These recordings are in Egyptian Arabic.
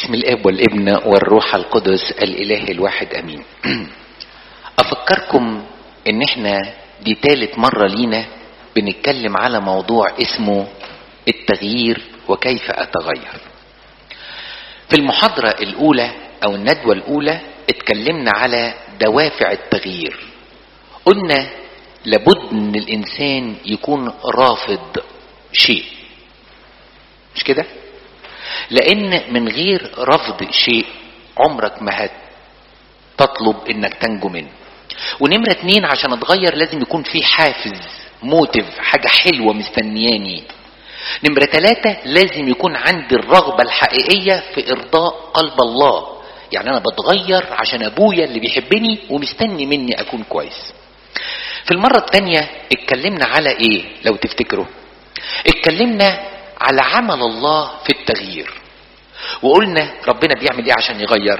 بسم الاب والابن والروح القدس الاله الواحد امين افكركم ان احنا دي تالت مرة لينا بنتكلم على موضوع اسمه التغيير وكيف اتغير في المحاضرة الاولى او الندوة الاولى اتكلمنا على دوافع التغيير قلنا لابد ان الانسان يكون رافض شيء مش كده لان من غير رفض شيء عمرك ما هتطلب انك تنجو منه ونمرة اتنين عشان اتغير لازم يكون في حافز موتيف حاجة حلوة مستنياني نمرة تلاتة لازم يكون عندي الرغبة الحقيقية في ارضاء قلب الله يعني انا بتغير عشان ابويا اللي بيحبني ومستني مني اكون كويس في المرة التانية اتكلمنا على ايه لو تفتكروا اتكلمنا على عمل الله في التغيير وقلنا ربنا بيعمل ايه عشان يغير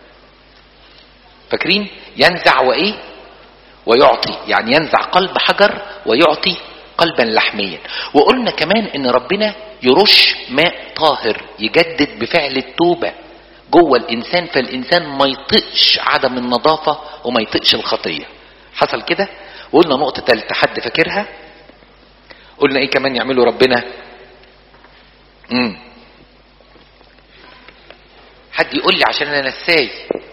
فاكرين ينزع وايه ويعطي يعني ينزع قلب حجر ويعطي قلبا لحميا وقلنا كمان ان ربنا يرش ماء طاهر يجدد بفعل التوبه جوه الانسان فالانسان ما يطقش عدم النظافه وما يطقش الخطيه حصل كده وقلنا نقطه ثالثه حد فاكرها قلنا ايه كمان يعمله ربنا امم حد يقول لي عشان انا نساي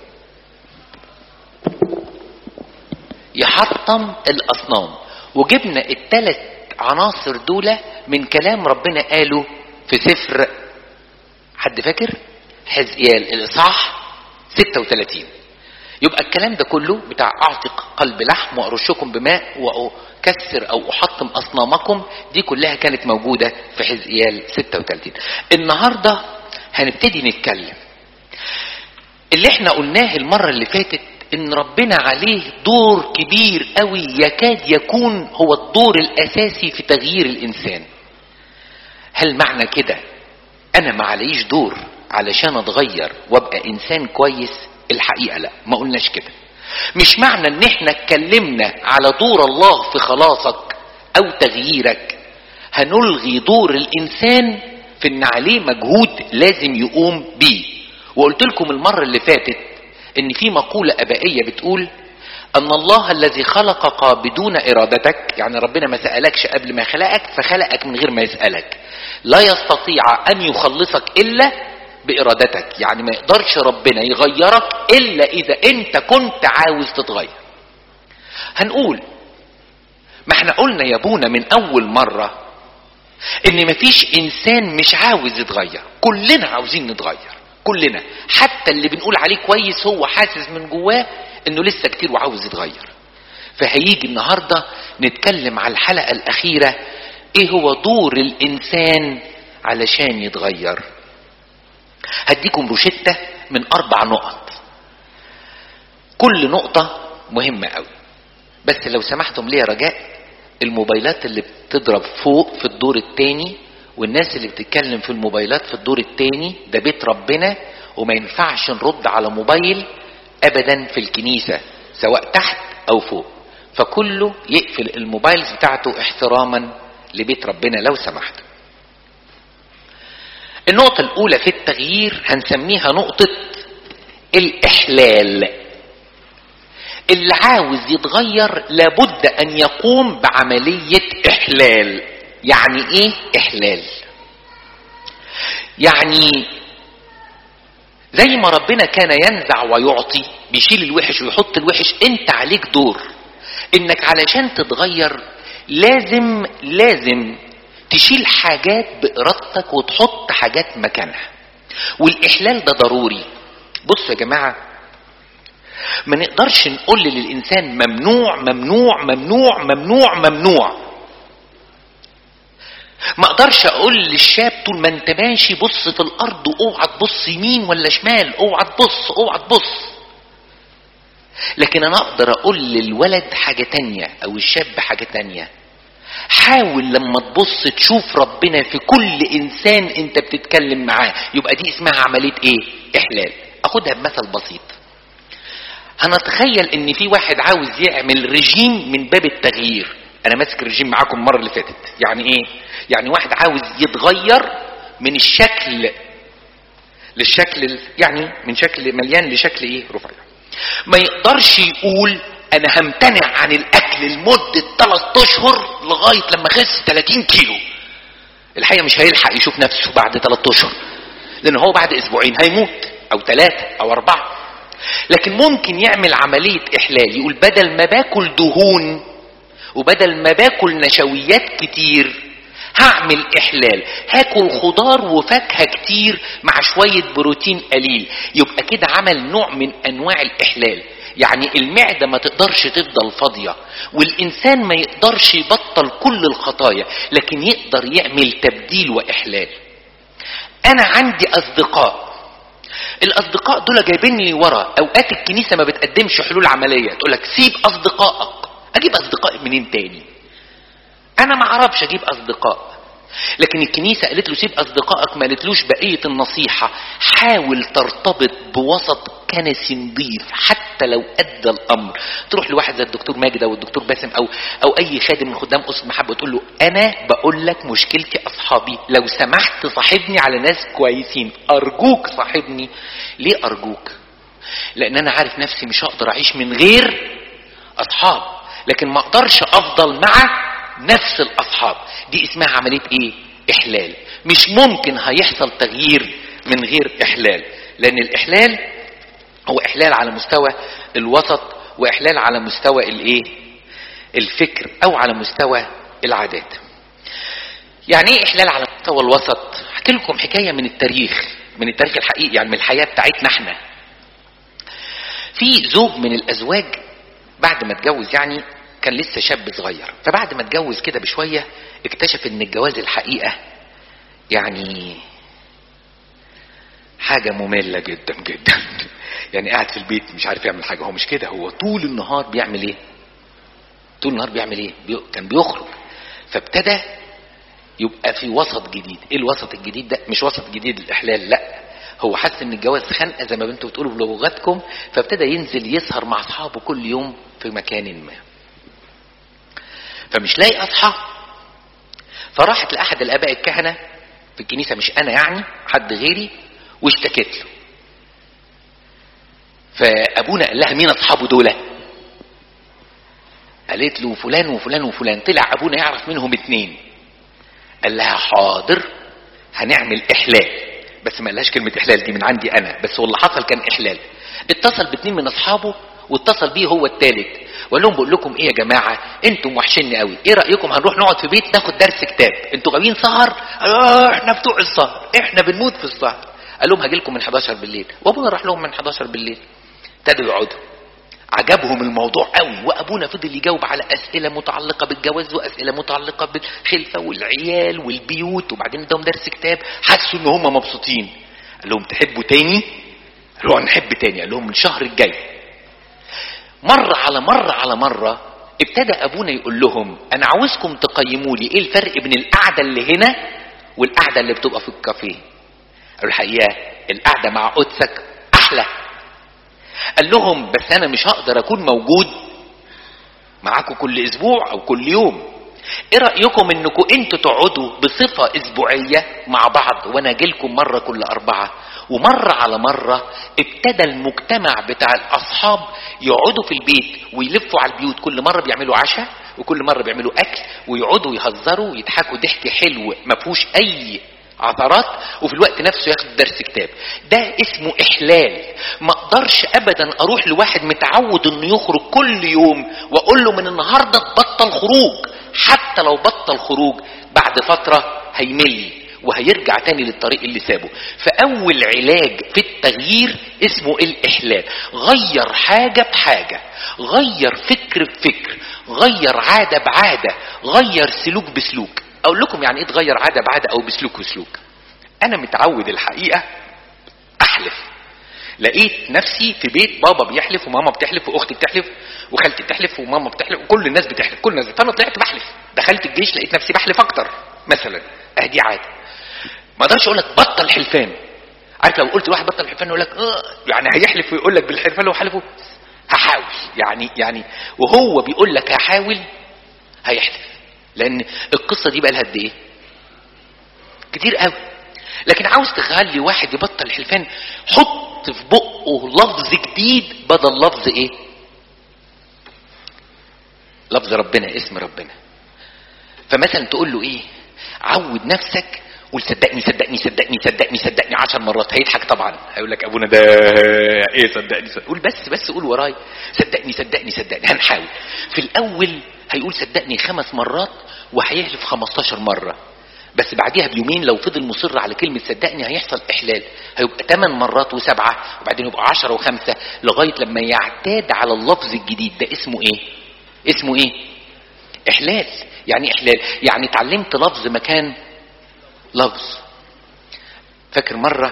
يحطم الاصنام وجبنا الثلاث عناصر دول من كلام ربنا قاله في سفر حد فاكر حزقيال الاصحاح 36 يبقى الكلام ده كله بتاع اعتق قلب لحم وارشكم بماء واكسر او احطم اصنامكم دي كلها كانت موجوده في حزقيال 36 النهارده هنبتدي نتكلم اللي احنا قلناه المره اللي فاتت ان ربنا عليه دور كبير قوي يكاد يكون هو الدور الاساسي في تغيير الانسان هل معنى كده انا ما عليش دور علشان اتغير وابقى انسان كويس الحقيقه لا ما قلناش كده مش معنى ان احنا اتكلمنا على دور الله في خلاصك او تغييرك هنلغي دور الانسان في ان عليه مجهود لازم يقوم بيه وقلت لكم المره اللي فاتت ان في مقوله ابائيه بتقول ان الله الذي خلقك بدون ارادتك يعني ربنا ما سالكش قبل ما خلقك فخلقك من غير ما يسالك لا يستطيع ان يخلصك الا بارادتك يعني ما يقدرش ربنا يغيرك الا اذا انت كنت عاوز تتغير هنقول ما احنا قلنا يا ابونا من اول مره ان مفيش انسان مش عاوز يتغير كلنا عاوزين نتغير كلنا حتى اللي بنقول عليه كويس هو حاسس من جواه انه لسه كتير وعاوز يتغير فهيجي النهارده نتكلم على الحلقه الاخيره ايه هو دور الانسان علشان يتغير هديكم روشتة من أربع نقط كل نقطة مهمة أوي بس لو سمحتم لي رجاء الموبايلات اللي بتضرب فوق في الدور التاني والناس اللي بتتكلم في الموبايلات في الدور التاني ده بيت ربنا وما ينفعش نرد على موبايل أبدا في الكنيسة سواء تحت أو فوق فكله يقفل الموبايلز بتاعته احتراما لبيت ربنا لو سمحتم النقطة الأولى في التغيير هنسميها نقطة الإحلال اللي عاوز يتغير لابد أن يقوم بعملية إحلال يعني إيه إحلال؟ يعني زي ما ربنا كان ينزع ويعطي بيشيل الوحش ويحط الوحش انت عليك دور انك علشان تتغير لازم لازم تشيل حاجات بإرادتك وتحط حاجات مكانها والإحلال ده ضروري بصوا يا جماعة ما نقدرش نقول للإنسان ممنوع ممنوع ممنوع ممنوع ممنوع ما اقدرش اقول للشاب طول ما انت ماشي بص في الارض اوعى تبص يمين ولا شمال اوعى تبص اوعى تبص لكن انا اقدر اقول للولد حاجة تانية او الشاب حاجة تانية حاول لما تبص تشوف ربنا في كل انسان انت بتتكلم معاه يبقى دي اسمها عمليه ايه احلال اخدها بمثل بسيط هنتخيل ان في واحد عاوز يعمل رجيم من باب التغيير انا ماسك الرجيم معاكم المره اللي فاتت يعني ايه يعني واحد عاوز يتغير من الشكل للشكل ال- يعني من شكل مليان لشكل ايه رفيع ما يقدرش يقول انا همتنع عن الاكل لمده 3 اشهر لغايه لما اخس 30 كيلو الحقيقه مش هيلحق يشوف نفسه بعد 3 اشهر لان هو بعد اسبوعين هيموت او ثلاثه او اربعه لكن ممكن يعمل عمليه احلال يقول بدل ما باكل دهون وبدل ما باكل نشويات كتير هعمل احلال هاكل خضار وفاكهه كتير مع شويه بروتين قليل يبقى كده عمل نوع من انواع الاحلال يعني المعده ما تقدرش تفضل فاضيه والانسان ما يقدرش يبطل كل الخطايا لكن يقدر يعمل تبديل واحلال انا عندي اصدقاء الاصدقاء دول جايبين لي ورا اوقات الكنيسه ما بتقدمش حلول عمليه تقول لك سيب اصدقائك اجيب اصدقائي منين تاني انا ما اعرفش اجيب اصدقاء لكن الكنيسه قالت له سيب اصدقائك ما قالتلوش بقيه النصيحه حاول ترتبط بوسط كنسي نظيف حتى لو ادى الامر تروح لواحد زي الدكتور ماجد او الدكتور باسم او او اي خادم من خدام اسره محبه تقول له انا بقول لك مشكلتي اصحابي لو سمحت صاحبني على ناس كويسين ارجوك صاحبني ليه ارجوك لان انا عارف نفسي مش هقدر اعيش من غير اصحاب لكن ما اقدرش افضل مع نفس الاصحاب دي اسمها عمليه ايه احلال مش ممكن هيحصل تغيير من غير احلال لان الاحلال هو احلال على مستوى الوسط واحلال على مستوى الايه الفكر او على مستوى العادات يعني ايه احلال على مستوى الوسط احكي لكم حكايه من التاريخ من التاريخ الحقيقي يعني من الحياه بتاعتنا احنا في زوج من الازواج بعد ما اتجوز يعني كان لسه شاب صغير فبعد ما اتجوز كده بشويه اكتشف ان الجواز الحقيقه يعني حاجة مملة جدا جدا يعني قاعد في البيت مش عارف يعمل حاجة هو مش كده هو طول النهار بيعمل ايه طول النهار بيعمل ايه بي... كان بيخرج فابتدى يبقى في وسط جديد ايه الوسط الجديد ده مش وسط جديد الاحلال لا هو حس ان الجواز خنقه زي ما انتوا بتقولوا بلغتكم فابتدى ينزل يسهر مع اصحابه كل يوم في مكان ما فمش لاقي اصحاب فراحت لاحد الاباء الكهنه في الكنيسه مش انا يعني حد غيري واشتكت له فابونا قال لها مين اصحابه دول قالت له فلان وفلان وفلان طلع ابونا يعرف منهم اتنين قال لها حاضر هنعمل احلال بس ما قالهاش كلمه احلال دي من عندي انا بس هو اللي حصل كان احلال اتصل باتنين من اصحابه واتصل بيه هو التالت وقال لهم بقول لكم ايه يا جماعه انتم وحشني قوي ايه رايكم هنروح نقعد في بيت ناخد درس كتاب انتوا غاويين سهر آه احنا بتوع السهر احنا بنموت في السهر قال لهم هاجي لكم من 11 بالليل وابونا راح لهم من 11 بالليل ابتدوا يقعدوا عجبهم الموضوع قوي وابونا فضل يجاوب على اسئله متعلقه بالجواز واسئله متعلقه بالخلفه والعيال والبيوت وبعدين ادهم درس كتاب حسوا ان هم مبسوطين قال لهم تحبوا تاني قالوا هنحب تاني قال لهم الشهر الجاي مرة على مرة على مرة ابتدى ابونا يقول لهم انا عاوزكم تقيموا لي ايه الفرق بين القعدة اللي هنا والقعدة اللي بتبقى في الكافيه قالوا الحقيقة القعدة مع قدسك احلى قال لهم بس انا مش هقدر اكون موجود معاكم كل اسبوع او كل يوم ايه رايكم انكم انتوا تقعدوا بصفه اسبوعيه مع بعض وانا اجيلكم مره كل اربعه ومره على مره ابتدى المجتمع بتاع الاصحاب يقعدوا في البيت ويلفوا على البيوت كل مره بيعملوا عشاء وكل مره بيعملوا اكل ويقعدوا يهزروا ويضحكوا ضحك حلو ما فيهوش اي عثرات وفي الوقت نفسه ياخد درس كتاب ده اسمه احلال ما اقدرش ابدا اروح لواحد متعود انه يخرج كل يوم واقول له من النهارده تبطل خروج حتى لو بطل خروج بعد فتره هيمل وهيرجع تاني للطريق اللي سابه فاول علاج في التغيير اسمه الاحلال غير حاجه بحاجه غير فكر بفكر غير عاده بعاده غير سلوك بسلوك اقول لكم يعني ايه تغير عاده بعاده او بسلوك بسلوك انا متعود الحقيقه احلف لقيت نفسي في بيت بابا بيحلف وماما بتحلف واختي بتحلف وخالتي بتحلف وماما بتحلف وكل الناس بتحلف كل الناس فانا طلعت بحلف دخلت الجيش لقيت نفسي بحلف اكتر مثلا اهدي عاده ما اقدرش اقول لك بطل حلفان عارف لو قلت لواحد بطل حلفان يقول لك اه يعني هيحلف ويقول لك بالحلفان اللي هو حلفه هحاول يعني يعني وهو بيقول لك هحاول هيحلف لان القصه دي بقى لها قد ايه كتير قوي لكن عاوز تخلي واحد يبطل الحلفان حط في بقه لفظ جديد بدل لفظ ايه لفظ ربنا اسم ربنا فمثلا تقول له ايه عود نفسك قول صدقني صدقني صدقني صدقني صدقني عشر مرات هيضحك طبعا هيقول لك ابونا ده ايه صدقني, صدقني قول بس بس قول وراي صدقني صدقني صدقني هنحاول في الاول هيقول صدقني خمس مرات وهيحلف 15 مره بس بعديها بيومين لو فضل مصر على كلمة صدقني هيحصل إحلال هيبقى ثمان مرات وسبعة وبعدين يبقى عشرة وخمسة لغاية لما يعتاد على اللفظ الجديد ده اسمه إيه؟ اسمه إيه؟ إحلال يعني إحلال يعني اتعلمت لفظ مكان لفظ فاكر مرة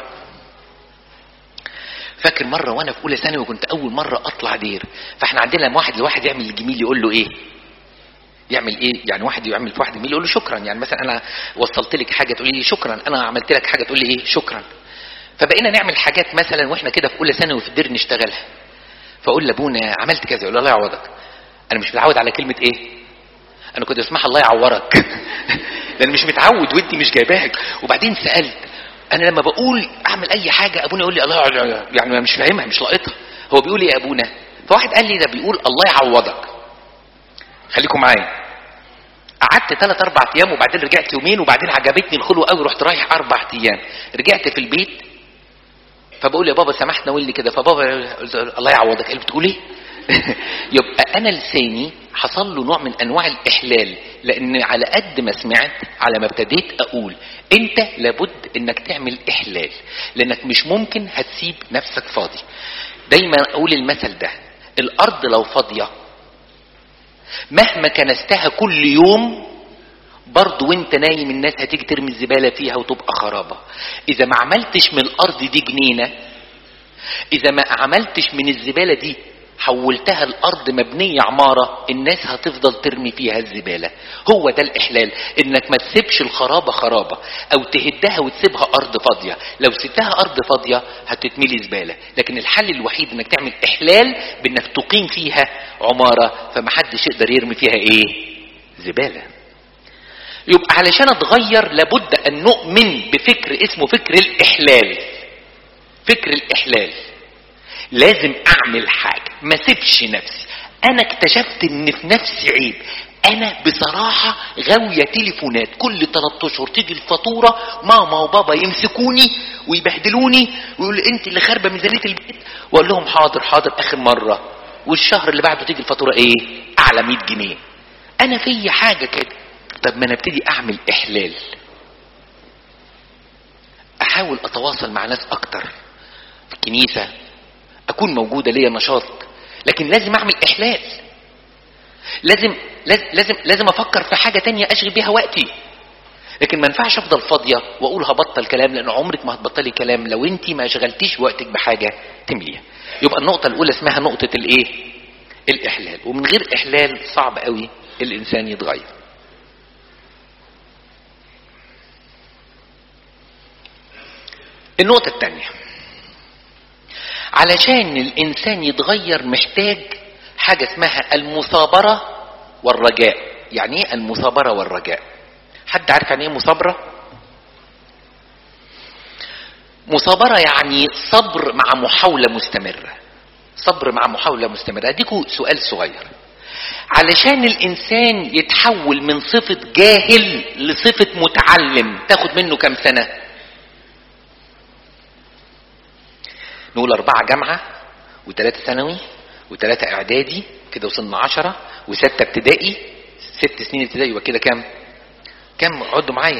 فاكر مرة وانا في اولى ثانوي وكنت اول مرة اطلع دير فاحنا عندنا لما واحد لواحد يعمل الجميل يقول له ايه يعمل ايه يعني واحد يعمل في واحد جميل يقول له شكرا يعني مثلا انا وصلت لك حاجة تقول لي شكرا انا عملت لك حاجة تقول لي ايه شكرا فبقينا نعمل حاجات مثلا واحنا كده في اولى ثانوي في الدير نشتغلها فاقول لابونا عملت كذا يقول له الله يعوضك انا مش متعود على كلمة ايه انا كنت اسمعها الله يعورك لان مش متعود وانت مش جايباك وبعدين سالت انا لما بقول اعمل اي حاجه ابونا يقول لي الله يعني انا مش فاهمها مش لاقطها هو بيقول ايه يا ابونا فواحد قال لي ده بيقول الله يعوضك خليكم معايا قعدت ثلاث اربع ايام وبعدين رجعت يومين وبعدين عجبتني الخلوه قوي رحت رايح اربع ايام رجعت في البيت فبقول يا بابا سامحنا قول لي كده فبابا الله يعوضك قال بتقول ايه يبقى انا لساني حصل له نوع من انواع الاحلال لان على قد ما سمعت على ما ابتديت اقول انت لابد انك تعمل احلال لانك مش ممكن هتسيب نفسك فاضي دايما اقول المثل ده الارض لو فاضيه مهما كنستها كل يوم برضه وانت نايم الناس هتيجي ترمي الزباله فيها وتبقى خرابه اذا ما عملتش من الارض دي جنينه اذا ما عملتش من الزباله دي حولتها الارض مبنيه عماره الناس هتفضل ترمي فيها الزباله هو ده الاحلال انك ما تسيبش الخرابه خرابه او تهدها وتسيبها ارض فاضيه لو سبتها ارض فاضيه هتتملي زباله لكن الحل الوحيد انك تعمل احلال بانك تقيم فيها عماره فمحدش يقدر يرمي فيها ايه زباله يبقى علشان اتغير لابد ان نؤمن بفكر اسمه فكر الاحلال فكر الاحلال لازم اعمل حاجه ما سيبش نفسي انا اكتشفت ان في نفسي عيب انا بصراحة غاوية تليفونات كل 3 اشهر تيجي الفاتورة ماما وبابا يمسكوني ويبهدلوني ويقولوا انت اللي خاربة ميزانية البيت واقول لهم حاضر حاضر اخر مرة والشهر اللي بعده تيجي الفاتورة ايه اعلى 100 جنيه انا في حاجة كده طب ما انا ابتدي اعمل احلال احاول اتواصل مع ناس اكتر في الكنيسة اكون موجودة ليا نشاط لكن لازم اعمل احلال لازم لازم لازم افكر في حاجة تانية اشغل بيها وقتي لكن ما ينفعش افضل فاضية واقول هبطل كلام لان عمرك ما هتبطلي كلام لو انت ما شغلتيش وقتك بحاجة تمليها يبقى النقطة الاولى اسمها نقطة الايه الاحلال ومن غير احلال صعب قوي الانسان يتغير النقطة الثانية علشان الانسان يتغير محتاج حاجة اسمها المثابرة والرجاء يعني ايه المثابرة والرجاء حد عارف يعني ايه مثابرة مثابرة يعني صبر مع محاولة مستمرة صبر مع محاولة مستمرة اديكوا سؤال صغير علشان الانسان يتحول من صفة جاهل لصفة متعلم تاخد منه كام سنة نقول أربعة جامعة وثلاثة ثانوي وثلاثة إعدادي كده وصلنا عشرة وستة ابتدائي ست سنين ابتدائي يبقى كده كام؟ كام عدوا معايا؟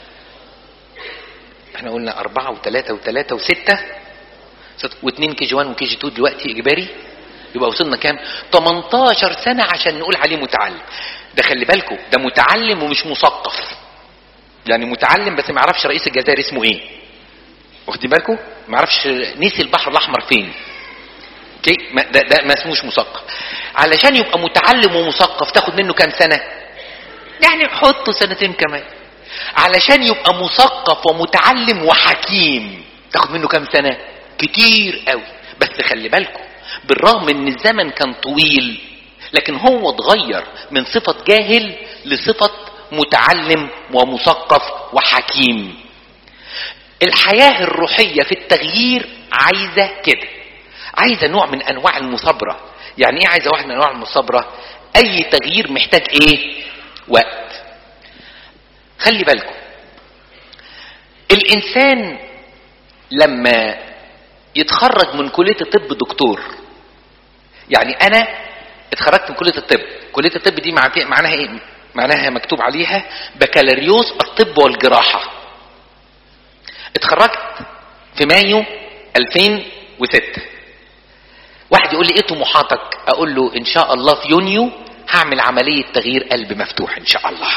احنا قلنا أربعة وثلاثة وثلاثة وستة واثنين كي جي 1 وكي جي 2 دلوقتي إجباري يبقى وصلنا كام؟ 18 سنة عشان نقول عليه متعلم ده خلي بالكم ده متعلم ومش مثقف يعني متعلم بس ما يعرفش رئيس الجزائر اسمه ايه واخدين بالكم ما يعرفش نسي البحر الاحمر فين اوكي ده ده ما اسموش مثقف علشان يبقى متعلم ومثقف تاخد منه كام سنه يعني حطوا سنتين كمان علشان يبقى مثقف ومتعلم وحكيم تاخد منه كام سنه كتير قوي بس خلي بالكم بالرغم ان الزمن كان طويل لكن هو اتغير من صفة جاهل لصفة متعلم ومثقف وحكيم الحياة الروحية في التغيير عايزة كده عايزة نوع من انواع المثابرة يعني ايه عايزة واحد من انواع المثابرة اي تغيير محتاج ايه وقت خلي بالكم الانسان لما يتخرج من كلية الطب دكتور يعني انا اتخرجت من كلية الطب كلية الطب دي معناها ايه معناها مكتوب عليها بكالوريوس الطب والجراحة اتخرجت في مايو 2006 واحد يقول لي ايه طموحاتك اقول له ان شاء الله في يونيو هعمل عملية تغيير قلب مفتوح ان شاء الله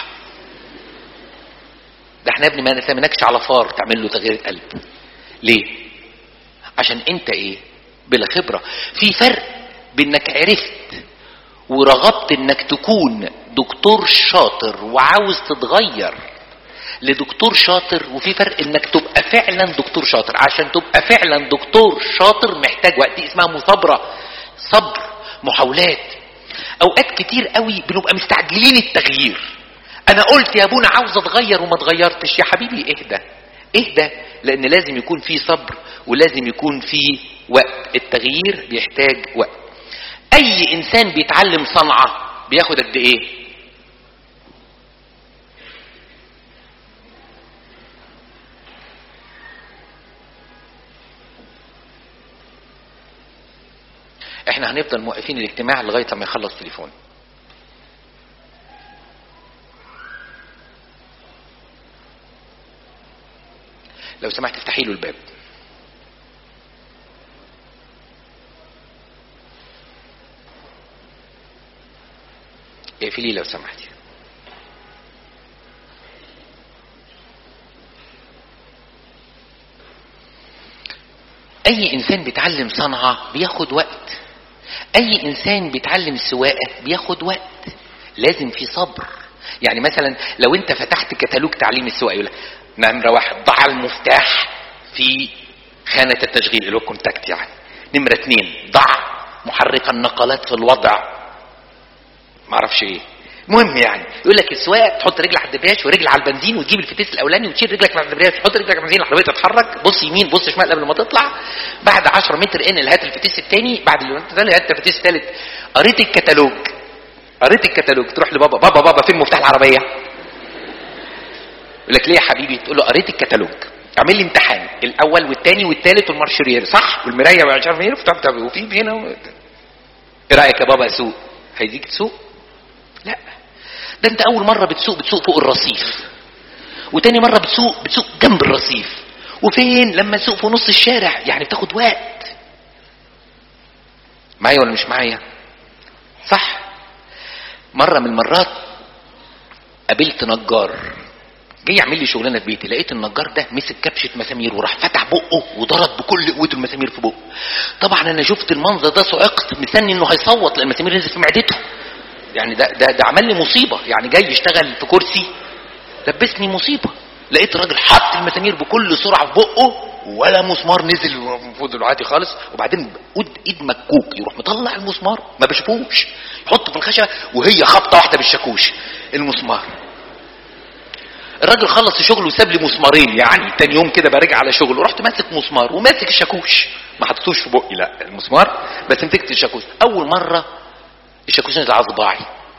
ده احنا يا ابني ما نسميناكش على فار تعمل له تغيير قلب ليه عشان انت ايه بلا خبرة في فرق بانك عرفت ورغبت انك تكون دكتور شاطر وعاوز تتغير لدكتور شاطر وفي فرق انك تبقى فعلا دكتور شاطر عشان تبقى فعلا دكتور شاطر محتاج وقت دي اسمها مثابرة صبر محاولات اوقات كتير قوي بنبقى مستعجلين التغيير انا قلت يا ابونا عاوز اتغير وما اتغيرتش يا حبيبي اهدى اهدى لان لازم يكون في صبر ولازم يكون في وقت التغيير بيحتاج وقت اي انسان بيتعلم صنعة بياخد قد ايه احنا هنفضل موقفين الاجتماع لغاية لما يخلص تليفون لو سمحت افتحي له الباب اقفليه لو سمحتي اي انسان بيتعلم صنعة بياخد وقت اي انسان بيتعلم سواقة بياخد وقت لازم في صبر يعني مثلا لو انت فتحت كتالوج تعليم السواقة يقول نمرة واحد ضع المفتاح في خانة التشغيل اللي هو كونتاكت يعني نمرة اتنين ضع محرك النقلات في الوضع معرفش ايه مهم يعني يقول لك السواق تحط رجل على الدبرياج ورجل على البنزين وتجيب الفتيس الاولاني وتشيل رجلك من الدبرياج تحط رجلك على البنزين العربيه تتحرك بص يمين بص شمال قبل ما تطلع بعد 10 متر انقل هات الفتيس الثاني بعد الثاني هات الفتيس الثالث قريت الكتالوج قريت الكتالوج تروح لبابا بابا بابا فين مفتاح العربيه يقول لك ليه يا حبيبي تقول له قريت الكتالوج اعمل لي امتحان الاول والثاني والثالث والمارشرير صح والمرايه مش عارف ايه وفي هنا و... ايه رايك يا بابا اسوق هيديك تسوق لا ده انت اول مره بتسوق بتسوق فوق الرصيف وتاني مره بتسوق بتسوق جنب الرصيف وفين لما تسوق في نص الشارع يعني بتاخد وقت معايا ولا مش معايا صح مره من المرات قابلت نجار جاي يعمل لي شغلانه في بيتي لقيت النجار ده مسك كبشه مسامير وراح فتح بقه وضرب بكل قوته المسامير في بقه طبعا انا شفت المنظر ده صعقت مستني انه هيصوت لان المسامير نزلت في معدته يعني ده ده ده عمل لي مصيبه يعني جاي يشتغل في كرسي لبسني مصيبه لقيت الراجل حط المسامير بكل سرعه في بقه ولا مسمار نزل المفروض العادي خالص وبعدين ايد مكوك يروح مطلع المسمار ما بشوفوش يحطه في الخشبه وهي خبطه واحده بالشاكوش المسمار الراجل خلص شغله وساب لي مسمارين يعني تاني يوم كده برجع على شغله رحت ماسك مسمار وماسك الشاكوش ما حطيتوش في بقي لا المسمار بس مسكت الشاكوش اول مره الشاكوش نزل على صباعي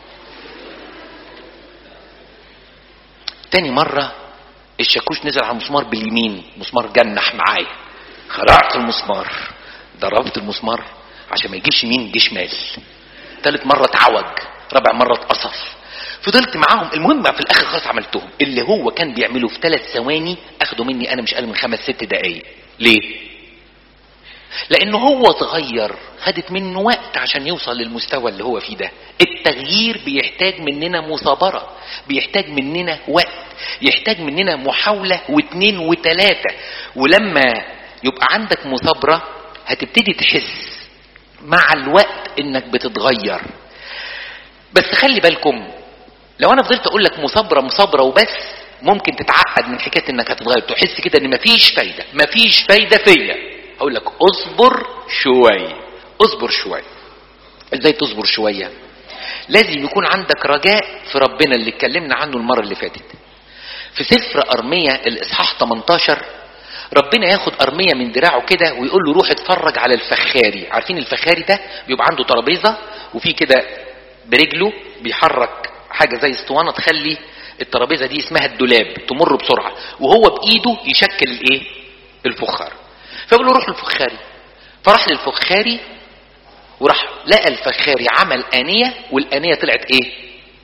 تاني مرة الشاكوش نزل على المسمار باليمين مسمار جنح معايا خرعت المسمار ضربت المسمار عشان ما يجيش يمين يجي شمال تالت مرة اتعوج رابع مرة اتقصف فضلت معاهم المهم في الاخر خلاص عملتهم اللي هو كان بيعمله في ثلاث ثواني اخدوا مني انا مش اقل من خمس ست دقايق ليه لانه هو اتغير خدت منه وقت عشان يوصل للمستوى اللي هو فيه ده التغيير بيحتاج مننا مثابرة بيحتاج مننا وقت يحتاج مننا محاولة واثنين وثلاثة ولما يبقى عندك مثابرة هتبتدي تحس مع الوقت انك بتتغير بس خلي بالكم لو انا فضلت اقول لك مثابرة مثابرة وبس ممكن تتعقد من حكاية انك هتتغير تحس كده ان مفيش فايدة مفيش فايدة فيا اقول لك اصبر شوية اصبر شوية ازاي تصبر شوية لازم يكون عندك رجاء في ربنا اللي اتكلمنا عنه المرة اللي فاتت في سفر ارمية الاصحاح 18 ربنا ياخد ارميه من دراعه كده ويقول له روح اتفرج على الفخاري عارفين الفخاري ده بيبقى عنده ترابيزه وفي كده برجله بيحرك حاجه زي اسطوانه تخلي الترابيزه دي اسمها الدولاب تمر بسرعه وهو بايده يشكل الايه الفخار فبيقول له روح للفخاري فراح للفخاري وراح لقى الفخاري عمل آنية والآنية طلعت ايه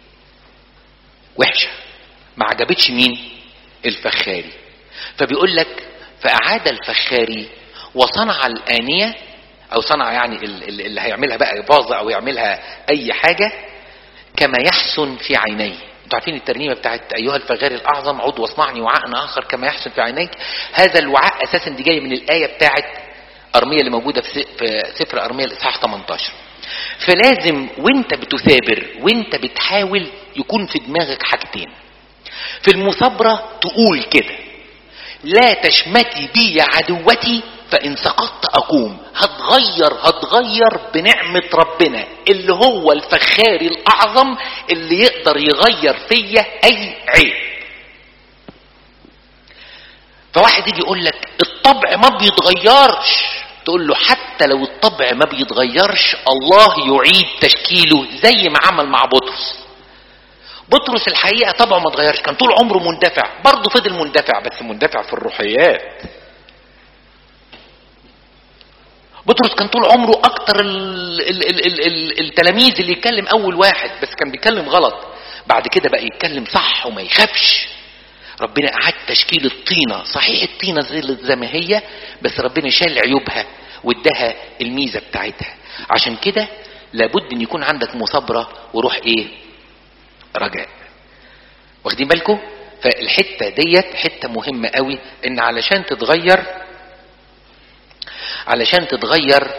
وحشة ما عجبتش مين الفخاري فبيقول لك فأعاد الفخاري وصنع الآنية أو صنع يعني اللي هيعملها بقى باظة أو يعملها أي حاجة كما يحسن في عينيه انتوا عارفين الترنيمه بتاعت ايها الفخاري الاعظم عد واصنعني وعاء اخر كما يحسن في عينيك هذا الوعاء اساسا دي جايه من الايه بتاعت ارميه اللي موجوده في سفر ارميه الاصحاح 18 فلازم وانت بتثابر وانت بتحاول يكون في دماغك حاجتين في المثابره تقول كده لا تشمتي بي يا عدوتي فان سقطت اقوم هتغير هتغير بنعمه ربنا اللي هو الفخاري الاعظم اللي يقدر يغير فيا اي عيب فواحد يجي يقول لك الطبع ما بيتغيرش تقول له حتى لو الطبع ما بيتغيرش الله يعيد تشكيله زي ما عمل مع بطرس بطرس الحقيقه طبعه ما اتغيرش كان طول عمره مندفع برضه فضل مندفع بس مندفع في الروحيات بطرس كان طول عمره اكتر ال ال ال ال ال التلاميذ اللي يتكلم اول واحد بس كان بيتكلم غلط بعد كده بقى يتكلم صح وما يخافش ربنا اعاد تشكيل الطينه صحيح الطينه زي زي ما هي بس ربنا شال عيوبها واداها الميزه بتاعتها عشان كده لابد ان يكون عندك مثابره وروح ايه رجاء واخدين بالكم فالحته ديت حته مهمه قوي ان علشان تتغير علشان تتغير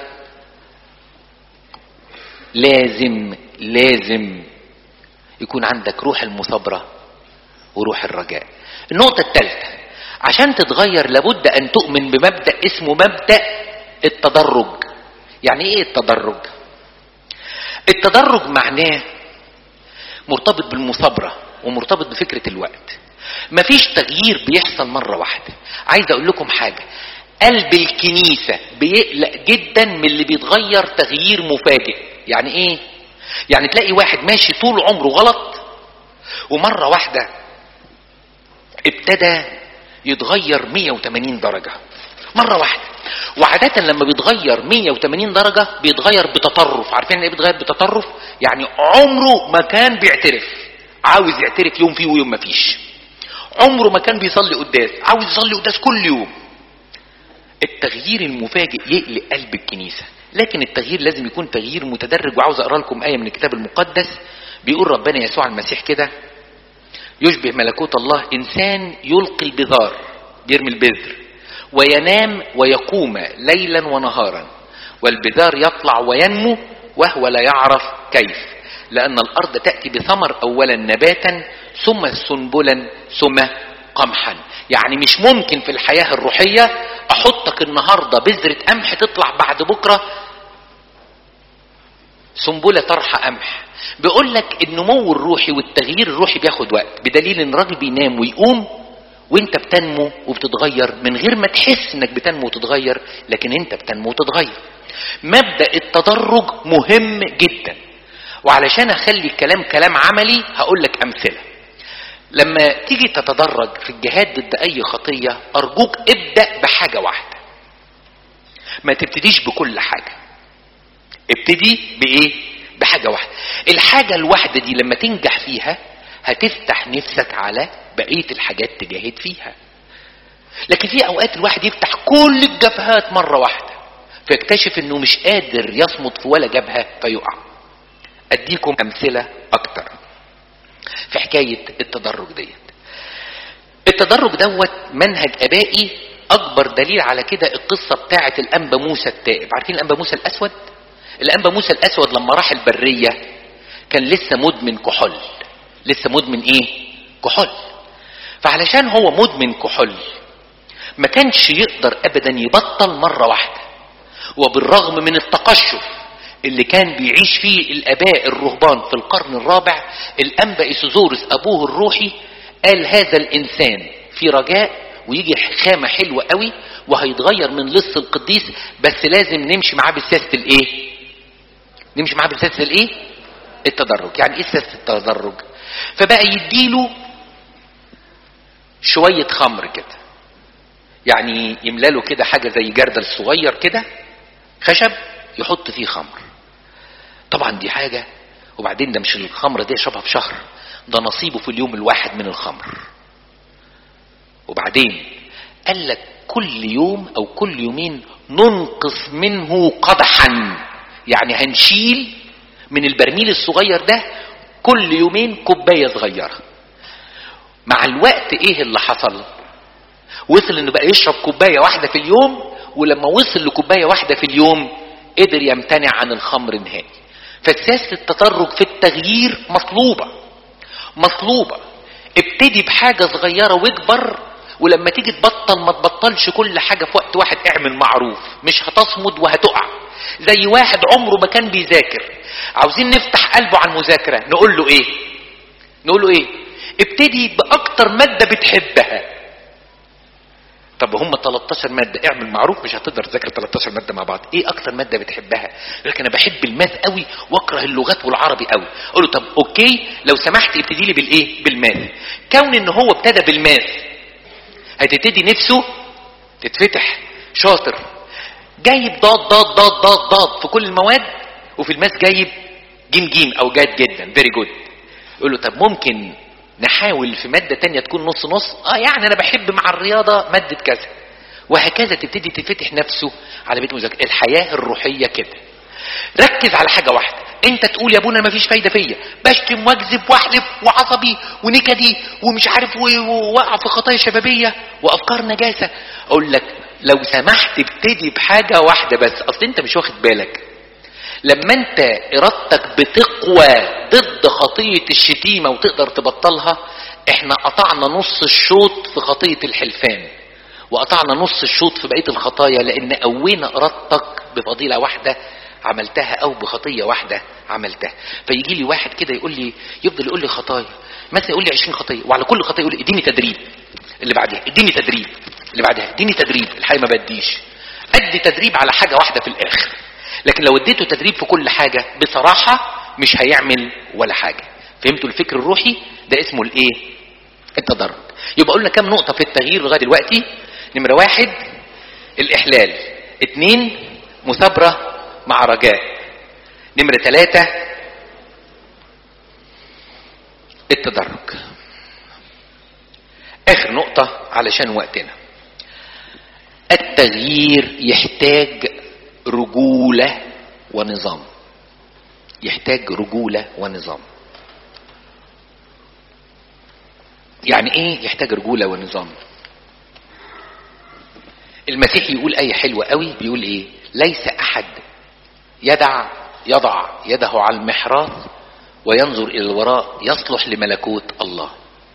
لازم لازم يكون عندك روح المثابره وروح الرجاء النقطة الثالثة عشان تتغير لابد أن تؤمن بمبدأ اسمه مبدأ التدرج يعني إيه التدرج؟ التدرج معناه مرتبط بالمثابرة ومرتبط بفكرة الوقت مفيش تغيير بيحصل مرة واحدة عايز أقول لكم حاجة قلب الكنيسة بيقلق جدا من اللي بيتغير تغيير مفاجئ يعني ايه يعني تلاقي واحد ماشي طول عمره غلط ومرة واحدة ابتدى يتغير 180 درجة مرة واحدة وعادة لما بيتغير 180 درجة بيتغير بتطرف عارفين ايه بيتغير بتطرف يعني عمره ما كان بيعترف عاوز يعترف يوم فيه ويوم ما فيش عمره ما كان بيصلي قداس عاوز يصلي قداس كل يوم التغيير المفاجئ يقلق قلب الكنيسة لكن التغيير لازم يكون تغيير متدرج وعاوز اقرا لكم آية من الكتاب المقدس بيقول ربنا يسوع المسيح كده يشبه ملكوت الله انسان يلقي البذار يرمي البذر وينام ويقوم ليلا ونهارا والبذار يطلع وينمو وهو لا يعرف كيف لان الارض تاتي بثمر اولا نباتا ثم سنبلا ثم قمحا يعني مش ممكن في الحياه الروحيه احطك النهارده بذره قمح تطلع بعد بكره سنبله طرح قمح بيقول لك النمو الروحي والتغيير الروحي بياخد وقت بدليل ان الراجل بينام ويقوم وانت بتنمو وبتتغير من غير ما تحس انك بتنمو وتتغير لكن انت بتنمو وتتغير مبدا التدرج مهم جدا وعلشان اخلي الكلام كلام عملي هقول لك امثله لما تيجي تتدرج في الجهاد ضد اي خطيه ارجوك ابدا بحاجه واحده ما تبتديش بكل حاجه ابتدي بايه بحاجة واحدة الحاجة الواحدة دي لما تنجح فيها هتفتح نفسك على بقية الحاجات تجاهد فيها لكن في اوقات الواحد يفتح كل الجبهات مرة واحدة فيكتشف انه مش قادر يصمد في ولا جبهة فيقع اديكم امثلة اكتر في حكاية التدرج ديت التدرج دوت منهج ابائي اكبر دليل على كده القصة بتاعة الانبا موسى التائب عارفين الانبا موسى الاسود الانبا موسى الاسود لما راح البريه كان لسه مدمن كحول لسه مدمن ايه كحول فعلشان هو مدمن كحول ما كانش يقدر ابدا يبطل مره واحده وبالرغم من التقشف اللي كان بيعيش فيه الاباء الرهبان في القرن الرابع الانبا ايسوزورس ابوه الروحي قال هذا الانسان في رجاء ويجي خامة حلوة قوي وهيتغير من لص القديس بس لازم نمشي معاه بسياسة الايه نمشي معاه بسياسة الايه التدرج يعني ايه سياسة التدرج فبقى يديله شوية خمر كده يعني يملاله كده حاجة زي جردل صغير كده خشب يحط فيه خمر طبعا دي حاجة وبعدين ده مش الخمر ده يشربها في شهر ده نصيبه في اليوم الواحد من الخمر وبعدين قال لك كل يوم او كل يومين ننقص منه قدحا يعني هنشيل من البرميل الصغير ده كل يومين كوبايه صغيره مع الوقت ايه اللي حصل وصل انه بقى يشرب كوبايه واحده في اليوم ولما وصل لكوبايه واحده في اليوم قدر يمتنع عن الخمر نهائي فسياسه التدرج في التغيير مطلوبه مطلوبه ابتدي بحاجه صغيره واكبر ولما تيجي تبطل ما تبطلش كل حاجه في وقت واحد اعمل معروف مش هتصمد وهتقع زي واحد عمره ما كان بيذاكر عاوزين نفتح قلبه على المذاكره نقول له ايه نقول له ايه ابتدي باكتر ماده بتحبها طب هم 13 ماده اعمل معروف مش هتقدر تذاكر 13 ماده مع بعض ايه اكتر ماده بتحبها يقول لك انا بحب الماث قوي واكره اللغات والعربي قوي اقول له طب اوكي لو سمحت ابتدي لي بالايه بالماث كون ان هو ابتدى بالماث هتبتدي نفسه تتفتح شاطر جايب ضاد ضاد ضاد ضاد ضاد في كل المواد وفي الماس جايب جيم جيم او جاد جدا فيري جود يقول له طب ممكن نحاول في ماده تانية تكون نص نص اه يعني انا بحب مع الرياضه ماده كذا وهكذا تبتدي تفتح نفسه على بيت مذاكره الحياه الروحيه كده ركز على حاجه واحده انت تقول يا ابونا ما فيش فايده فيا بشتم واكذب واحلف وعصبي ونكدي ومش عارف وواقع في خطايا شبابيه وافكار نجاسه اقول لك لو سمحت ابتدي بحاجه واحده بس اصل انت مش واخد بالك لما انت ارادتك بتقوى ضد خطيه الشتيمه وتقدر تبطلها احنا قطعنا نص الشوط في خطيه الحلفان وقطعنا نص الشوط في بقيه الخطايا لان قوينا ارادتك بفضيله واحده عملتها او بخطيه واحده عملتها فيجي لي واحد كده يقول لي يفضل يقول لي خطايا مثلا يقول لي 20 خطيه وعلى كل خطيه يقول لي اديني تدريب اللي بعدها اديني تدريب اللي بعدها اديني تدريب الحقيقه ما بديش ادي تدريب على حاجه واحده في الاخر لكن لو اديته تدريب في كل حاجه بصراحه مش هيعمل ولا حاجه فهمتوا الفكر الروحي ده اسمه الايه التدرج يبقى قلنا كام نقطه في التغيير لغايه دلوقتي نمره واحد الاحلال اتنين مثابره مع رجاء نمرة ثلاثة التدرج آخر نقطة علشان وقتنا التغيير يحتاج رجولة ونظام يحتاج رجولة ونظام يعني ايه يحتاج رجولة ونظام المسيح يقول ايه حلوة قوي بيقول ايه ليس احد يدع يضع يده على المحراث وينظر الى الوراء يصلح لملكوت الله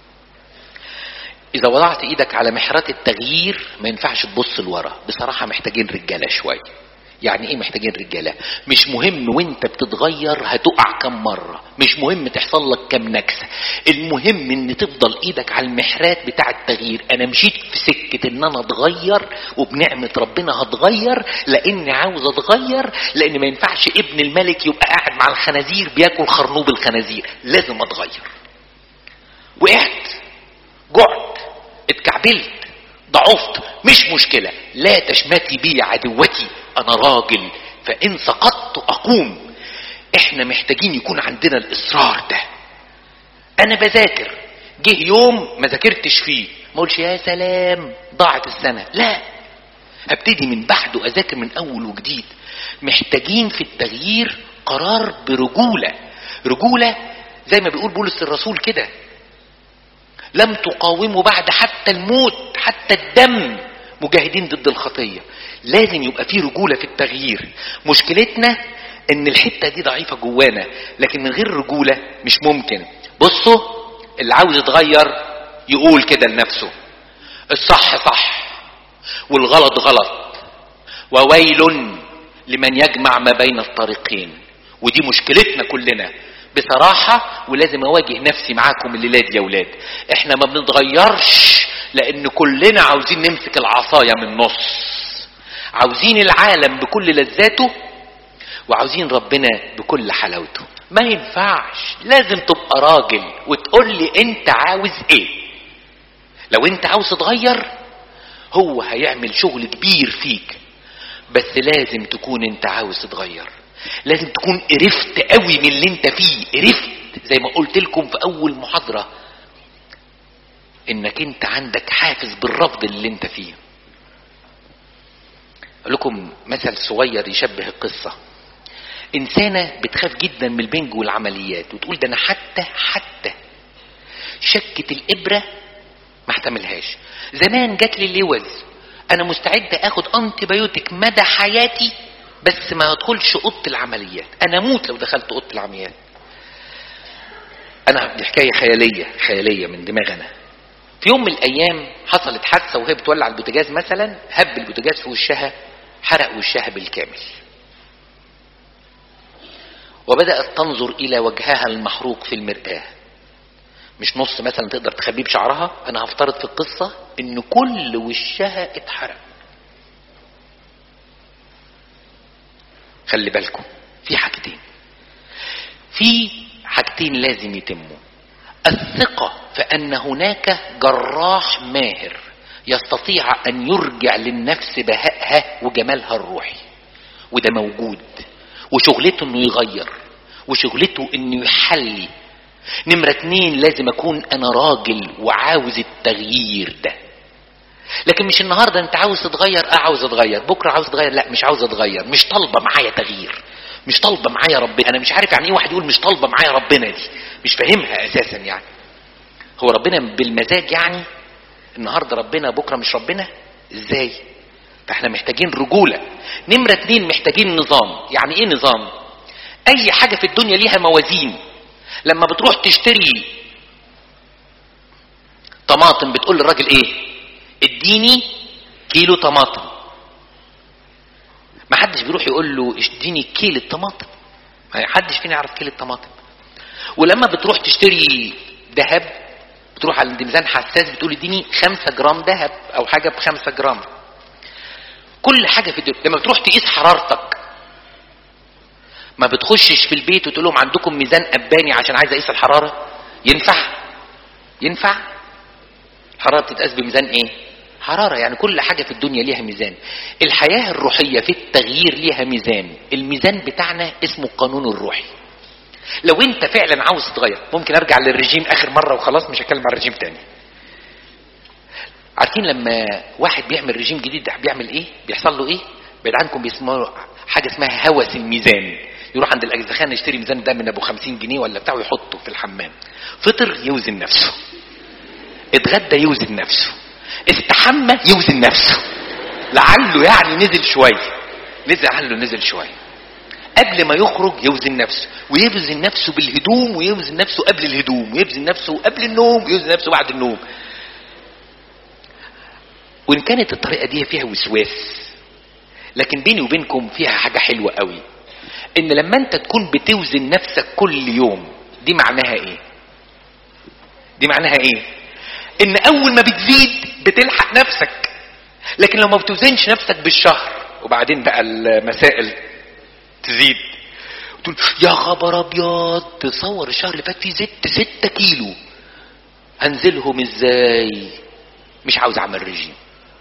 اذا وضعت ايدك على محرات التغيير ما ينفعش تبص لورا بصراحه محتاجين رجاله شويه يعني ايه محتاجين رجاله مش مهم وانت بتتغير هتقع كم مره مش مهم تحصل لك كم نكسه المهم ان تفضل ايدك على المحرات بتاع التغيير انا مشيت في سكه ان انا اتغير وبنعمه ربنا هتغير لاني عاوز اتغير لان ما ينفعش ابن الملك يبقى قاعد مع الخنازير بياكل خرنوب الخنازير لازم اتغير وقعت جعت اتكعبلت ضعفت مش مشكلة لا تشمتي بي عدوتي أنا راجل فإن سقطت أقوم إحنا محتاجين يكون عندنا الإصرار ده أنا بذاكر جه يوم ما ذاكرتش فيه ما اقولش يا سلام ضاعت السنة لا هبتدي من بعده أذاكر من أول وجديد محتاجين في التغيير قرار برجولة رجولة زي ما بيقول بولس الرسول كده لم تقاوموا بعد حتى الموت حتى الدم مجاهدين ضد الخطيه لازم يبقى في رجوله في التغيير مشكلتنا ان الحته دي ضعيفه جوانا لكن من غير رجوله مش ممكن بصوا اللي عاوز يتغير يقول كده لنفسه الصح صح والغلط غلط وويل لمن يجمع ما بين الطريقين ودي مشكلتنا كلنا بصراحة ولازم أواجه نفسي معاكم الليلة دي يا ولاد احنا ما بنتغيرش لان كلنا عاوزين نمسك العصاية من النص عاوزين العالم بكل لذاته وعاوزين ربنا بكل حلاوته ما ينفعش لازم تبقى راجل وتقول لي انت عاوز ايه لو انت عاوز تتغير هو هيعمل شغل كبير فيك بس لازم تكون انت عاوز تتغير لازم تكون قرفت قوي من اللي انت فيه قرفت زي ما قلت لكم في اول محاضرة انك انت عندك حافز بالرفض اللي انت فيه اقول لكم مثل صغير يشبه القصة انسانة بتخاف جدا من البنج والعمليات وتقول ده انا حتى حتى شكة الابرة ما احتملهاش زمان جات لي اللوز انا مستعد اخد انتي بايوتيك مدى حياتي بس ما ادخلش اوضه العمليات انا اموت لو دخلت اوضه العمليات انا دي حكايه خياليه خياليه من دماغ انا في يوم من الايام حصلت حادثه وهي بتولع البوتاجاز مثلا هب البوتاجاز في وشها حرق وشها بالكامل وبدات تنظر الى وجهها المحروق في المراه مش نص مثلا تقدر تخبيه بشعرها انا هفترض في القصه ان كل وشها اتحرق خلي بالكم في حاجتين في حاجتين لازم يتموا الثقة في أن هناك جراح ماهر يستطيع أن يرجع للنفس بهائها وجمالها الروحي وده موجود وشغلته انه يغير وشغلته انه يحلي نمرة اتنين لازم اكون انا راجل وعاوز التغيير ده لكن مش النهارده انت عاوز تتغير اه عاوز اتغير بكره عاوز اتغير لا مش عاوز اتغير مش طالبه معايا تغيير مش طالبه معايا ربنا انا مش عارف يعني ايه واحد يقول مش طالبه معايا ربنا دي مش فاهمها اساسا يعني هو ربنا بالمزاج يعني النهارده ربنا بكره مش ربنا ازاي فاحنا محتاجين رجوله نمره اتنين محتاجين نظام يعني ايه نظام اي حاجه في الدنيا ليها موازين لما بتروح تشتري طماطم بتقول للراجل ايه اديني كيلو طماطم ما حدش بيروح يقول له اديني كيلو طماطم ما حدش فينا يعرف كيلو الطماطم ولما بتروح تشتري ذهب بتروح عند ميزان حساس بتقول اديني خمسة جرام ذهب او حاجة بخمسة جرام كل حاجة في الدنيا لما بتروح تقيس حرارتك ما بتخشش في البيت وتقول لهم عندكم ميزان اباني عشان عايز اقيس الحرارة ينفع ينفع الحرارة بتتقاس بميزان ايه حرارة يعني كل حاجة في الدنيا ليها ميزان الحياة الروحية في التغيير ليها ميزان الميزان بتاعنا اسمه القانون الروحي لو انت فعلا عاوز تتغير ممكن ارجع للرجيم اخر مرة وخلاص مش هتكلم عن الرجيم تاني عارفين لما واحد بيعمل رجيم جديد بيعمل ايه بيحصل له ايه بعيد عنكم بيسموا حاجة اسمها هوس الميزان يروح عند الاجزخان يشتري ميزان ده من ابو خمسين جنيه ولا بتاعه يحطه في الحمام فطر يوزن نفسه اتغدى يوزن نفسه استحمى يوزن نفسه لعله يعني نزل شوية نزل لعله نزل شوية قبل ما يخرج يوزن نفسه ويوزن نفسه بالهدوم ويوزن نفسه قبل الهدوم ويوزن نفسه قبل النوم ويوزن نفسه بعد النوم وان كانت الطريقة دي فيها وسواس لكن بيني وبينكم فيها حاجة حلوة قوي ان لما انت تكون بتوزن نفسك كل يوم دي معناها ايه دي معناها ايه ان اول ما بتزيد بتلحق نفسك لكن لو ما بتوزنش نفسك بالشهر وبعدين بقى المسائل تزيد تقول يا خبر ابيض تصور الشهر اللي فات فيه زدت ستة كيلو هنزلهم ازاي مش عاوز اعمل رجيم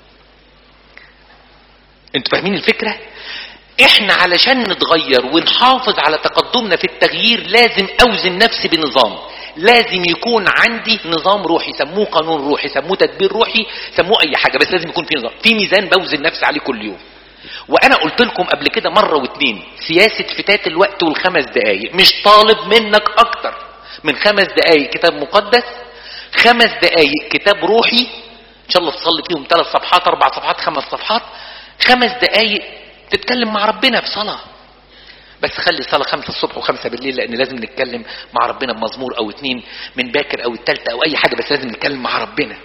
انتوا فاهمين الفكرة احنا علشان نتغير ونحافظ على تقدمنا في التغيير لازم اوزن نفسي بنظام لازم يكون عندي نظام روحي سموه قانون روحي سموه تدبير روحي سموه اي حاجه بس لازم يكون في نظام في ميزان بوزن نفسي عليه كل يوم وانا قلت لكم قبل كده مره واتنين سياسه فتات الوقت والخمس دقايق مش طالب منك اكتر من خمس دقايق كتاب مقدس خمس دقايق كتاب روحي ان شاء الله تصلي فيهم ثلاث صفحات اربع صفحات خمس صفحات خمس دقايق تتكلم مع ربنا في صلاه بس خلي صلاة خمسة الصبح وخمسة بالليل لأن لازم نتكلم مع ربنا بمزمور أو اتنين من باكر أو التالتة أو أي حاجة بس لازم نتكلم مع ربنا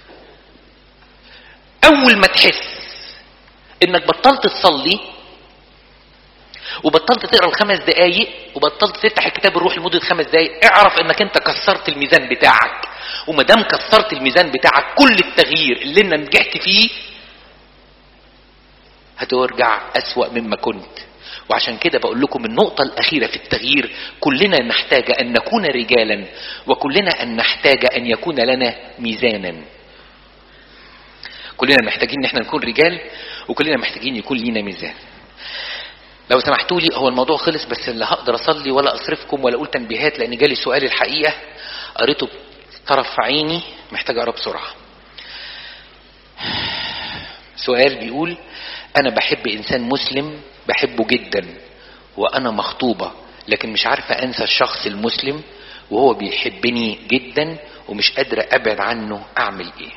أول ما تحس إنك بطلت تصلي وبطلت تقرا الخمس دقايق وبطلت تفتح الكتاب الروحي لمده خمس دقايق اعرف انك انت كسرت الميزان بتاعك وما دام كسرت الميزان بتاعك كل التغيير اللي انا نجحت فيه هترجع اسوأ مما كنت وعشان كده بقول لكم النقطة الأخيرة في التغيير كلنا نحتاج أن نكون رجالا وكلنا أن نحتاج أن يكون لنا ميزانا كلنا محتاجين ان احنا نكون رجال وكلنا محتاجين يكون لينا ميزان لو سمحتوا لي هو الموضوع خلص بس لا هقدر اصلي ولا اصرفكم ولا اقول تنبيهات لان جالي سؤال الحقيقه قريته طرف عيني محتاج اقرا بسرعه سؤال بيقول انا بحب انسان مسلم بحبه جدا وانا مخطوبه لكن مش عارفه انسى الشخص المسلم وهو بيحبني جدا ومش قادره ابعد عنه اعمل ايه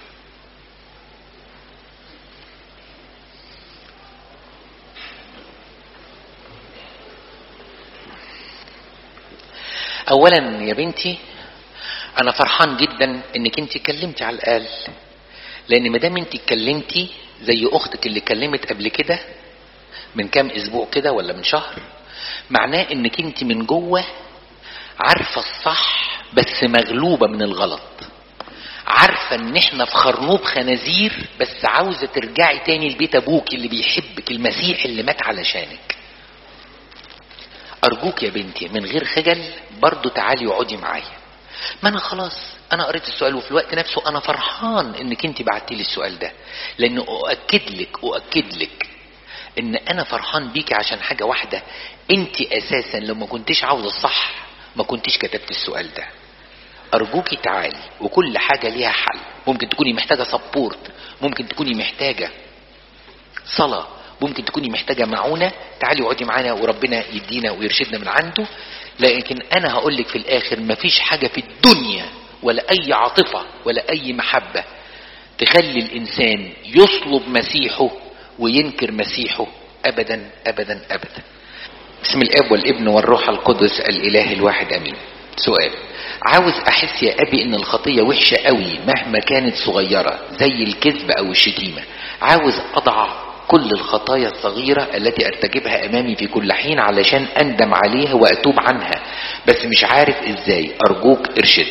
اولا يا بنتي انا فرحان جدا انك انت اتكلمتي على الاقل لان ما دام انت اتكلمتي زي اختك اللي اتكلمت قبل كده من كام اسبوع كده ولا من شهر معناه انك انت من جوه عارفه الصح بس مغلوبه من الغلط عارفه ان احنا في خرنوب خنازير بس عاوزه ترجعي تاني لبيت ابوك اللي بيحبك المسيح اللي مات علشانك ارجوك يا بنتي من غير خجل برضو تعالي اقعدي معايا ما انا خلاص انا قريت السؤال وفي الوقت نفسه انا فرحان انك انت بعتي لي السؤال ده لان اؤكد لك اؤكد لك ان انا فرحان بيكي عشان حاجه واحده انت اساسا لو ما كنتش عاوزه الصح ما كنتش كتبت السؤال ده ارجوكي تعالي وكل حاجه ليها حل ممكن تكوني محتاجه سبورت ممكن تكوني محتاجه صلاه ممكن تكوني محتاجة معونة تعالي اقعدي معانا وربنا يدينا ويرشدنا من عنده لكن انا هقول لك في الاخر مفيش حاجة في الدنيا ولا اي عاطفة ولا اي محبة تخلي الانسان يطلب مسيحه وينكر مسيحه ابدا ابدا ابدا بسم الاب والابن والروح القدس الاله الواحد امين سؤال عاوز احس يا ابي ان الخطية وحشة قوي مهما كانت صغيرة زي الكذب او الشتيمة عاوز اضع كل الخطايا الصغيرة التي ارتكبها امامي في كل حين علشان اندم عليها واتوب عنها بس مش عارف ازاي ارجوك ارشد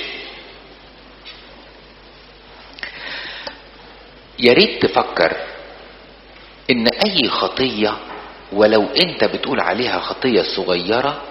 يا ريت تفكر ان اي خطية ولو انت بتقول عليها خطية صغيرة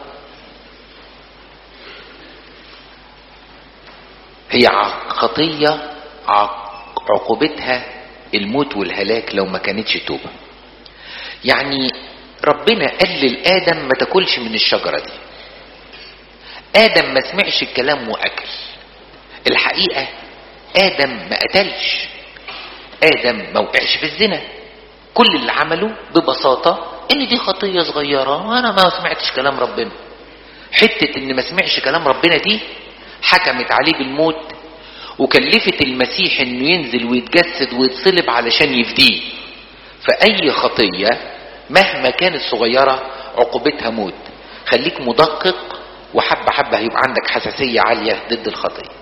هي خطية عقوبتها الموت والهلاك لو ما كانتش توبة يعني ربنا قال للآدم ما تاكلش من الشجرة دي آدم ما سمعش الكلام وأكل الحقيقة آدم ما قتلش آدم ما وقعش في الزنا كل اللي عمله ببساطة ان دي خطية صغيرة وانا ما سمعتش كلام ربنا حتة ان ما سمعش كلام ربنا دي حكمت عليه بالموت وكلفت المسيح انه ينزل ويتجسد ويتصلب علشان يفديه فاي خطية مهما كانت صغيرة عقوبتها موت خليك مدقق وحبة حبة هيبقى عندك حساسية عالية ضد الخطية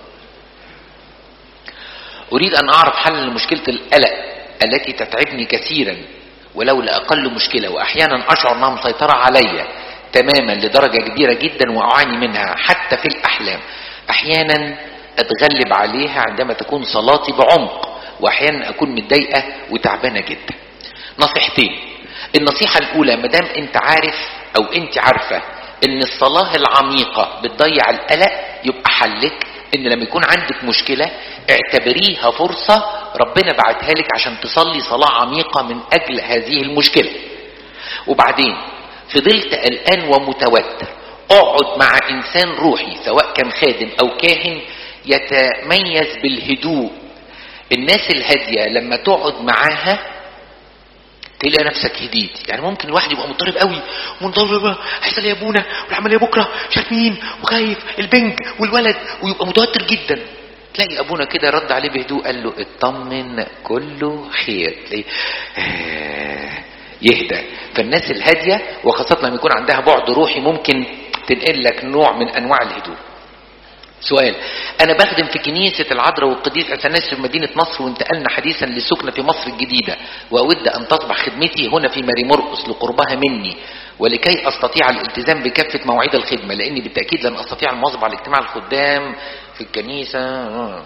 اريد ان اعرف حل لمشكلة القلق التي تتعبني كثيرا ولو لأقل مشكلة وأحيانا أشعر أنها مسيطرة عليا تماما لدرجة كبيرة جدا وأعاني منها حتى في الأحلام أحيانا أتغلب عليها عندما تكون صلاتي بعمق وأحيانا أكون متضايقة وتعبانة جدا نصيحتين النصيحة الأولى مدام أنت عارف أو أنت عارفة أن الصلاة العميقة بتضيع القلق يبقى حلك ان لما يكون عندك مشكلة اعتبريها فرصة ربنا بعتها لك عشان تصلي صلاة عميقة من اجل هذه المشكلة وبعدين فضلت قلقان ومتوتر اقعد مع انسان روحي سواء كان خادم او كاهن يتميز بالهدوء الناس الهادية لما تقعد معاها تلاقي نفسك هديت يعني ممكن الواحد يبقى مضطرب قوي ومنضرب هيحصل يا ابونا والعمليه بكره مش عارف مين وخايف البنج والولد ويبقى متوتر جدا تلاقي ابونا كده رد عليه بهدوء قال له اطمن كله خير تلاقيه آه يهدى فالناس الهاديه وخاصه لما يكون عندها بعد روحي ممكن تنقل لك نوع من انواع الهدوء سؤال انا بخدم في كنيسة العذراء والقديس اثناس في مدينة نصر وانتقلنا حديثا للسكنة في مصر الجديدة واود ان تصبح خدمتي هنا في ماري مرقس لقربها مني ولكي استطيع الالتزام بكافة مواعيد الخدمة لاني بالتأكيد لن استطيع المواظبة على اجتماع الخدام في الكنيسة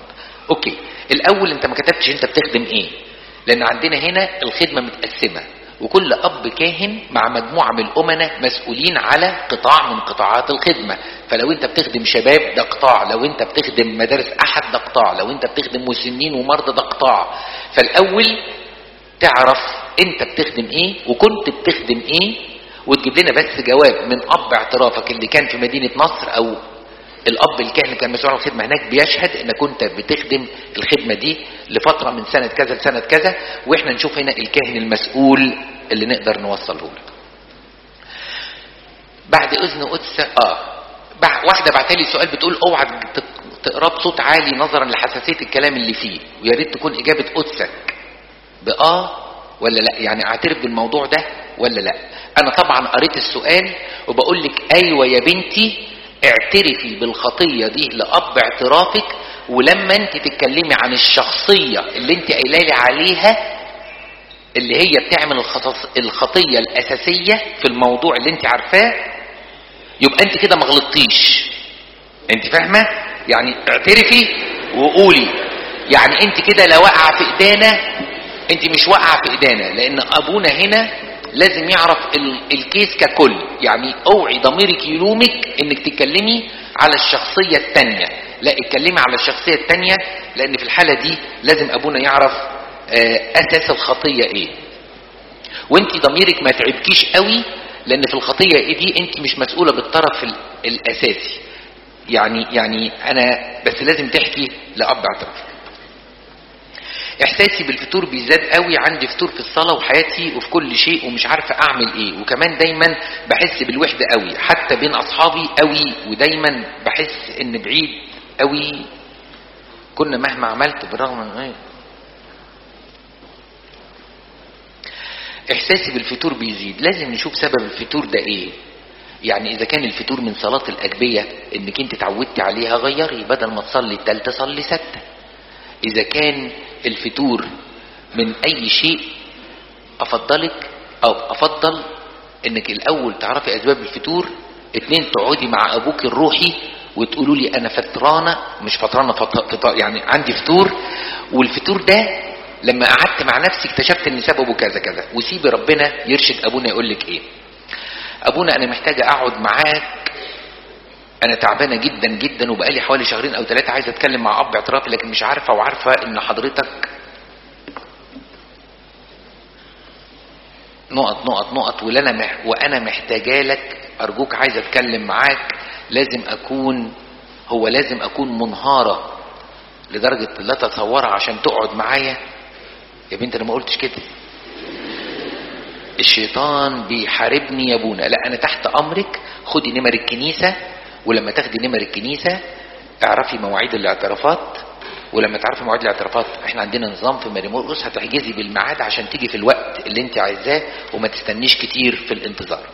اوكي الاول انت ما كتبتش انت بتخدم ايه لان عندنا هنا الخدمه متقسمه وكل اب كاهن مع مجموعه من الامناء مسؤولين على قطاع من قطاعات الخدمه فلو انت بتخدم شباب ده قطاع لو انت بتخدم مدارس احد ده قطاع لو انت بتخدم مسنين ومرضى ده قطاع فالاول تعرف انت بتخدم ايه وكنت بتخدم ايه وتجيب لنا بس جواب من اب اعترافك اللي كان في مدينه نصر او الاب الكاهن اللي كان مسؤول عن الخدمه هناك بيشهد انك كنت بتخدم الخدمه دي لفتره من سنه كذا لسنه كذا واحنا نشوف هنا الكاهن المسؤول اللي نقدر نوصله لك. بعد اذن قدس اه بع- واحده بعت لي سؤال بتقول اوعى تق- تقراه بصوت عالي نظرا لحساسيه الكلام اللي فيه ويا ريت تكون اجابه قدسك باه ولا لا يعني اعترف بالموضوع ده ولا لا انا طبعا قريت السؤال وبقول لك ايوه يا بنتي اعترفي بالخطيه دي لاب اعترافك ولما انت تتكلمي عن الشخصيه اللي انت قايله لي عليها اللي هي بتعمل الخطص- الخطيه الاساسيه في الموضوع اللي انت عارفاه يبقى انت كده ما غلطتيش انت فاهمه يعني اعترفي وقولي يعني انت كده لا واقعه في ايدينا انت مش واقعه في ايدينا لان ابونا هنا لازم يعرف ال- الكيس ككل يعني اوعي ضميرك يلومك انك تتكلمي على الشخصيه الثانيه لا اتكلمي على الشخصيه الثانيه لان في الحاله دي لازم ابونا يعرف آه، اساس الخطيه ايه وانت ضميرك ما تعبكيش قوي لان في الخطيه ايه دي انت مش مسؤوله بالطرف ال- الاساسي يعني يعني انا بس لازم تحكي لاب اعتراف احساسي بالفتور بيزداد قوي عندي فتور في الصلاه وحياتي وفي كل شيء ومش عارفه اعمل ايه وكمان دايما بحس بالوحده قوي حتى بين اصحابي قوي ودايما بحس ان بعيد قوي كنا مهما عملت بالرغم من ايه احساسي بالفتور بيزيد لازم نشوف سبب الفتور ده ايه يعني اذا كان الفتور من صلاة الاجبية انك انت اتعودتي عليها غيري بدل ما تصلي التالتة صلي ستة اذا كان الفتور من اي شيء افضلك او افضل انك الاول تعرفي اسباب الفتور اتنين تقعدي مع ابوك الروحي وتقولوا لي انا فترانه مش فترانه فط... فط... يعني عندي فتور والفتور ده لما قعدت مع نفسي اكتشفت ان سببه كذا كذا وسيبي ربنا يرشد ابونا يقول لك ايه ابونا انا محتاجه اقعد معاك انا تعبانه جدا جدا وبقالي حوالي شهرين او ثلاثه عايزه اتكلم مع اب اعترافي لكن مش عارفه وعارفه ان حضرتك نقط نقط نقط وانا مح وانا محتاجه لك ارجوك عايز اتكلم معاك لازم اكون هو لازم اكون منهاره لدرجه لا تتصورها عشان تقعد معايا يا بنت انا ما قلتش كده الشيطان بيحاربني يا ابونا لا انا تحت امرك خدي نمر الكنيسه ولما تاخدي نمر الكنيسه اعرفي مواعيد الاعترافات ولما تعرفي مواعيد الاعترافات احنا عندنا نظام في مريمورقس هتحجزي بالميعاد عشان تيجي في الوقت اللي انت عايزاه وما تستنيش كتير في الانتظار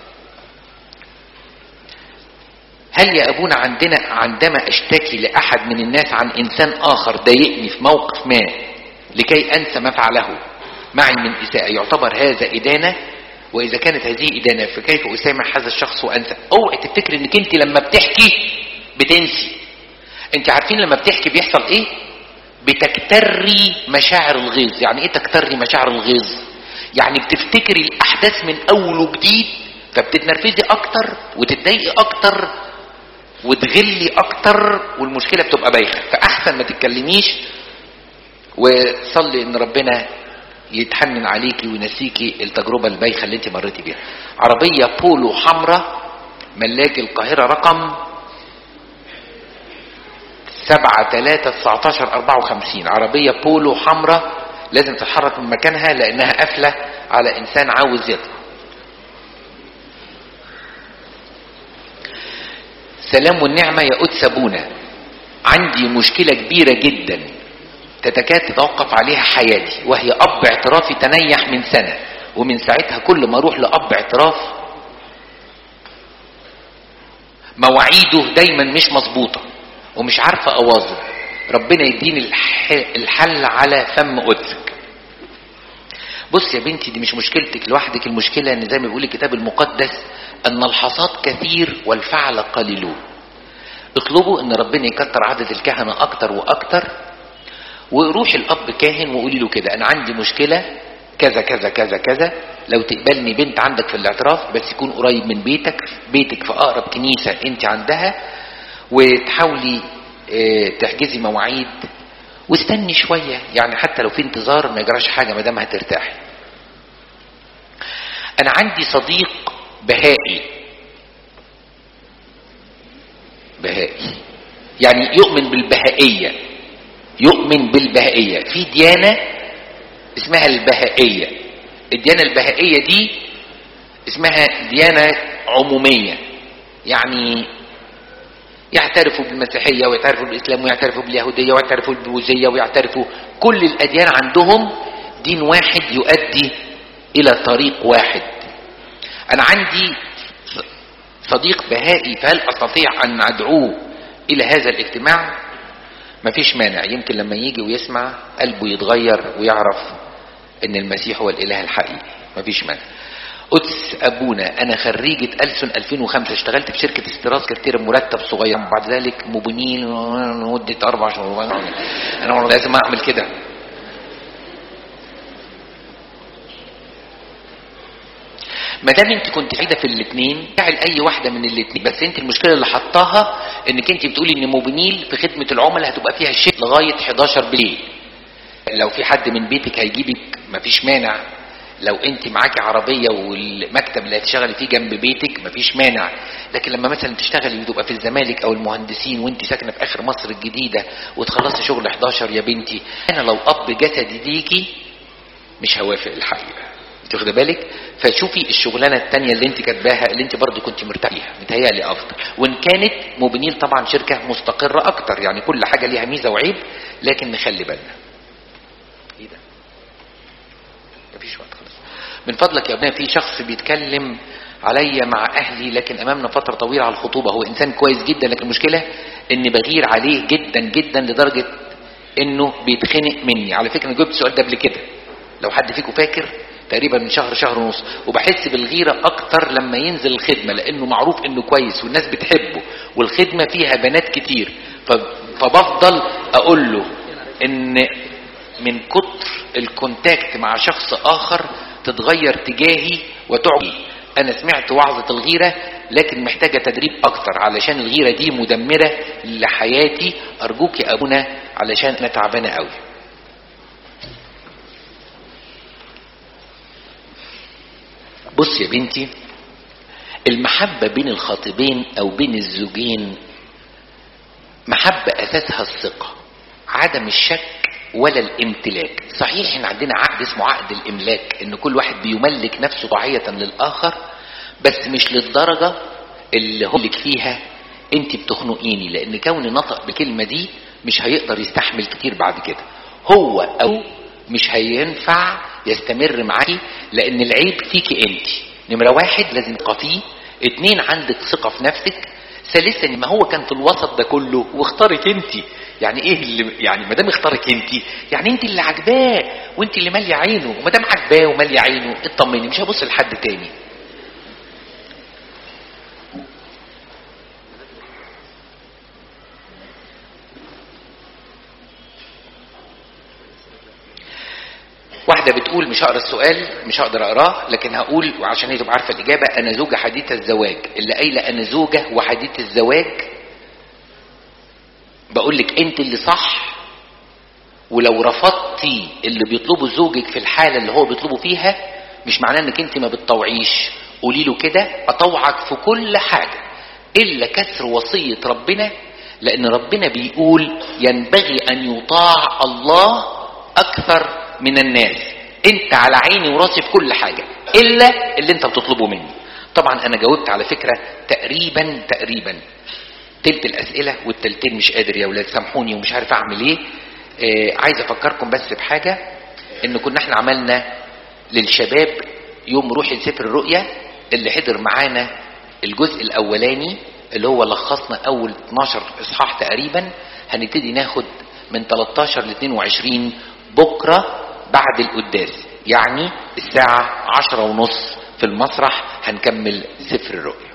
هل يا ابونا عندنا عندما اشتكي لاحد من الناس عن انسان اخر ضايقني في موقف ما لكي انسى ما فعله معي من اساءه يعتبر هذا ادانه واذا كانت هذه ادانه فكيف اسامح هذا الشخص وانسى اوعي تفتكري انك انت لما بتحكي بتنسي انت عارفين لما بتحكي بيحصل ايه بتكتري مشاعر الغيظ يعني ايه تكتري مشاعر الغيظ يعني بتفتكري الاحداث من اول وجديد فبتتنرفزي اكتر وتتضايقي اكتر وتغلي اكتر والمشكله بتبقى بايخه فاحسن ما تتكلميش وصلي ان ربنا يتحنن عليكي وينسيكي التجربه البايخه اللي انت مريتي بيها عربيه بولو حمراء ملاك القاهره رقم سبعة تلاتة تسعتاشر أربعة وخمسين عربية بولو حمراء لازم تتحرك من مكانها لأنها قافلة على إنسان عاوز يطلع سلام والنعمة يا قدس أبونا عندي مشكلة كبيرة جدا تتكاد تتوقف عليها حياتي وهي أب اعترافي تنيح من سنة ومن ساعتها كل ما أروح لأب اعتراف مواعيده دايما مش مظبوطة ومش عارفة أواظب ربنا يديني الح... الحل على فم قدسك بص يا بنتي دي مش مشكلتك لوحدك المشكلة ان زي ما بيقول الكتاب المقدس ان الحصاد كثير والفعل قليلون اطلبوا ان ربنا يكتر عدد الكهنة اكتر واكتر وروح الاب كاهن وقولي له كده انا عندي مشكله كذا كذا كذا كذا لو تقبلني بنت عندك في الاعتراف بس يكون قريب من بيتك بيتك في اقرب كنيسه انت عندها وتحاولي اه تحجزي مواعيد واستني شويه يعني حتى لو في انتظار ما يجراش حاجه ما دام هترتاحي انا عندي صديق بهائي بهائي يعني يؤمن بالبهائيه يؤمن بالبهائيه في ديانه اسمها البهائيه الديانه البهائيه دي اسمها ديانه عموميه يعني يعترفوا بالمسيحيه ويعترفوا بالاسلام ويعترفوا باليهوديه ويعترفوا بالبوذيه ويعترفوا كل الاديان عندهم دين واحد يؤدي الى طريق واحد انا عندي صديق بهائي فهل استطيع ان ادعوه الى هذا الاجتماع مفيش مانع يمكن لما يجي ويسمع قلبه يتغير ويعرف ان المسيح هو الاله الحقيقي مفيش مانع قدس ابونا انا خريجة ألسن 2005 اشتغلت في شركة استيراد كتير مرتب صغير بعد ذلك مبنين مدة اربع شهور انا لازم اعمل كده ما دام انت كنت سعيده في الاثنين فعل اي واحده من الاثنين بس انت المشكله اللي حطاها انك انت بتقولي ان موبينيل في خدمه العملاء هتبقى فيها شيء لغايه 11 بالليل لو في حد من بيتك هيجيبك مفيش مانع لو انت معاكي عربيه والمكتب اللي هتشتغلي فيه جنب بيتك مفيش مانع لكن لما مثلا تشتغلي وتبقى في الزمالك او المهندسين وانت ساكنه في اخر مصر الجديده وتخلصي شغل 11 يا بنتي انا لو اب جسدي ليكي مش هوافق الحقيقه انت واخده بالك فشوفي الشغلانه الثانيه اللي انت كاتباها اللي انت برضو كنت مرتاحه فيها متهيألي افضل وان كانت موبينيل طبعا شركه مستقره اكتر يعني كل حاجه ليها ميزه وعيب لكن نخلي بالنا ايه ده مفيش وقت خلاص من فضلك يا ابنائي في شخص بيتكلم عليا مع اهلي لكن امامنا فتره طويله على الخطوبه هو انسان كويس جدا لكن المشكله اني بغير عليه جدا جدا لدرجه انه بيتخنق مني على فكره انا جبت السؤال ده قبل كده لو حد فيكم فاكر تقريبا من شهر شهر ونص وبحس بالغيره اكتر لما ينزل الخدمه لانه معروف انه كويس والناس بتحبه والخدمه فيها بنات كتير فبفضل اقول له ان من كتر الكونتاكت مع شخص اخر تتغير تجاهي وتعجي انا سمعت وعظة الغيرة لكن محتاجة تدريب اكتر علشان الغيرة دي مدمرة لحياتي ارجوك يا ابونا علشان انا تعبانة قوي بص يا بنتي المحبة بين الخاطبين او بين الزوجين محبة اساسها الثقة عدم الشك ولا الامتلاك صحيح ان عندنا عقد اسمه عقد الاملاك ان كل واحد بيملك نفسه ضعية للاخر بس مش للدرجة اللي هو لك فيها انت بتخنقيني لان كوني نطق بكلمة دي مش هيقدر يستحمل كتير بعد كده هو او مش هينفع يستمر معاكي لان العيب فيكي انت نمرة واحد لازم تبقى فيه اتنين عندك ثقة في نفسك ثالثا ما هو كان في الوسط ده كله واختارك انت يعني ايه اللي يعني ما دام اختارك انت يعني انت اللي عاجباه وانت اللي ماليه عينه وما دام عاجباه وماليه عينه اطمني مش هبص لحد تاني واحدة بتقول مش هقرا السؤال مش هقدر اقراه لكن هقول وعشان هي تبقى عارفة الإجابة أنا زوجة حديثة الزواج اللي قايلة أنا زوجة وحديثة الزواج بقول لك أنت اللي صح ولو رفضتي اللي بيطلبه زوجك في الحالة اللي هو بيطلبه فيها مش معناه انك انت ما بتطوعيش قولي له كده اطوعك في كل حاجة الا كسر وصية ربنا لان ربنا بيقول ينبغي ان يطاع الله اكثر من الناس انت على عيني وراسي في كل حاجة الا اللي انت بتطلبه مني طبعا انا جاوبت على فكرة تقريبا تقريبا تلت الاسئلة والتلتين مش قادر يا ولاد سامحوني ومش عارف اعمل ايه آه عايز افكركم بس بحاجة ان كنا احنا عملنا للشباب يوم روحي لسفر الرؤيا اللي حضر معانا الجزء الاولاني اللي هو لخصنا اول 12 اصحاح تقريبا هنبتدي ناخد من 13 ل 22 بكرة بعد القداس يعني الساعة عشرة ونص في المسرح هنكمل سفر الرؤيا